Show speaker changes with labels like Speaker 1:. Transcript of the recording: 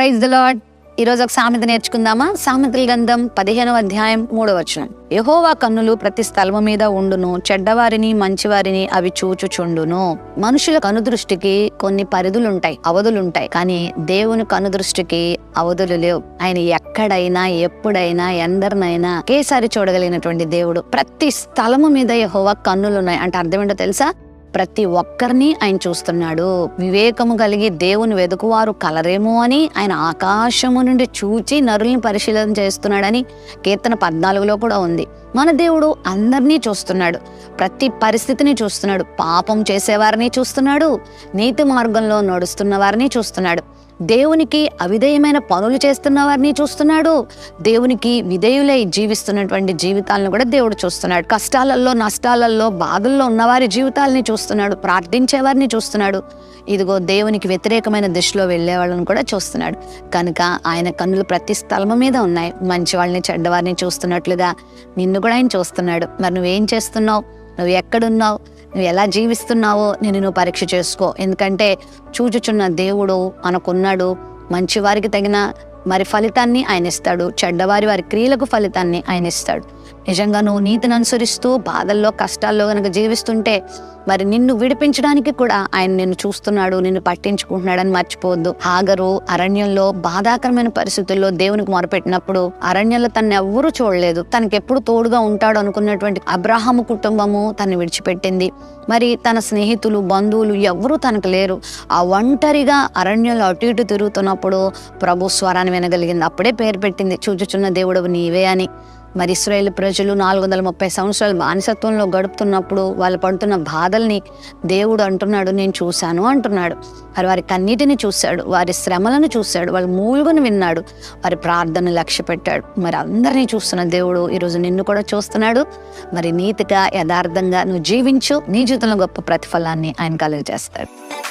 Speaker 1: praise the lord ఈరోజు ఒక సామెత నేర్చుకుందామా సామెతల గంధం పదిహేనవ అధ్యాయం మూడవ వచనం యహోవా కన్నులు ప్రతి స్థలము మీద ఉండును చెడ్డవారిని మంచివారిని అవి చూచుచుండును మనుషుల కనుదృష్టికి కొన్ని పరిధులుంటాయి అవధులుంటాయి కానీ దేవుని కనుదృష్టికి అవధులు లేవు ఆయన ఎక్కడైనా ఎప్పుడైనా ఎందరినైనా ఒకేసారి చూడగలిగినటువంటి దేవుడు ప్రతి స్థలము మీద యహోవా కన్నులున్నాయి అంటే అర్థం ఏంటో తెలుసా ప్రతి ఒక్కరిని ఆయన చూస్తున్నాడు వివేకము కలిగి దేవుని వెతుకువారు కలరేమో అని ఆయన ఆకాశము నుండి చూచి నరుల్ని పరిశీలన చేస్తున్నాడని కీర్తన పద్నాలుగులో కూడా ఉంది మన దేవుడు అందరినీ చూస్తున్నాడు ప్రతి పరిస్థితిని చూస్తున్నాడు పాపం చేసేవారిని చూస్తున్నాడు నీతి మార్గంలో నడుస్తున్న వారిని చూస్తున్నాడు దేవునికి అవిధేయమైన పనులు చేస్తున్న వారిని చూస్తున్నాడు దేవునికి విధేయులై జీవిస్తున్నటువంటి జీవితాలను కూడా దేవుడు చూస్తున్నాడు కష్టాలలో నష్టాలలో బాధల్లో ఉన్నవారి జీవితాలని చూస్తున్నాడు ప్రార్థించే వారిని చూస్తున్నాడు ఇదిగో దేవునికి వ్యతిరేకమైన దిశలో వెళ్ళే వాళ్ళని కూడా చూస్తున్నాడు కనుక ఆయన కన్నులు ప్రతి స్థలము మీద ఉన్నాయి మంచి వాళ్ళని చెడ్డవారిని చూస్తున్నట్లుగా నిన్ను కూడా ఆయన చూస్తున్నాడు మరి నువ్వేం చేస్తున్నావు నువ్వు ఎక్కడున్నావు నువ్వు ఎలా జీవిస్తున్నావో నేను నువ్వు పరీక్ష చేసుకో ఎందుకంటే చూచుచున్న దేవుడు మనకున్నాడు మంచి వారికి తగిన మరి ఫలితాన్ని ఆయన ఇస్తాడు చెడ్డవారి వారి క్రియలకు ఫలితాన్ని ఆయన ఇస్తాడు నిజంగా నువ్వు నీతిని అనుసరిస్తూ బాధల్లో కష్టాల్లో కనుక జీవిస్తుంటే మరి నిన్ను విడిపించడానికి కూడా ఆయన నిన్ను చూస్తున్నాడు నిన్ను పట్టించుకుంటున్నాడని మర్చిపోవద్దు హాగరు అరణ్యంలో బాధాకరమైన పరిస్థితుల్లో దేవునికి మొరపెట్టినప్పుడు అరణ్యంలో తను ఎవ్వరూ చూడలేదు తనకి ఎప్పుడు తోడుగా ఉంటాడు అనుకున్నటువంటి అబ్రాహాము కుటుంబము తను విడిచిపెట్టింది మరి తన స్నేహితులు బంధువులు ఎవ్వరూ తనకు లేరు ఆ ఒంటరిగా అరణ్యంలో అటు ఇటు తిరుగుతున్నప్పుడు ప్రభు స్వరాన్ని వినగలిగింది అప్పుడే పేరు పెట్టింది చూచుచున్న దేవుడు నీవే అని మరి ఇస్రాయేల్ ప్రజలు నాలుగు వందల ముప్పై సంవత్సరాలు బానిసత్వంలో గడుపుతున్నప్పుడు వాళ్ళు పడుతున్న బాధల్ని దేవుడు అంటున్నాడు నేను చూశాను అంటున్నాడు మరి వారి కన్నీటిని చూశాడు వారి శ్రమలను చూశాడు వాళ్ళ మూలుగును విన్నాడు వారి ప్రార్థన లక్ష్య పెట్టాడు మరి అందరినీ చూస్తున్న దేవుడు ఈరోజు నిన్ను కూడా చూస్తున్నాడు మరి నీతిగా యథార్థంగా నువ్వు జీవించు నీ జీవితంలో గొప్ప ప్రతిఫలాన్ని ఆయన కలుగజేస్తాడు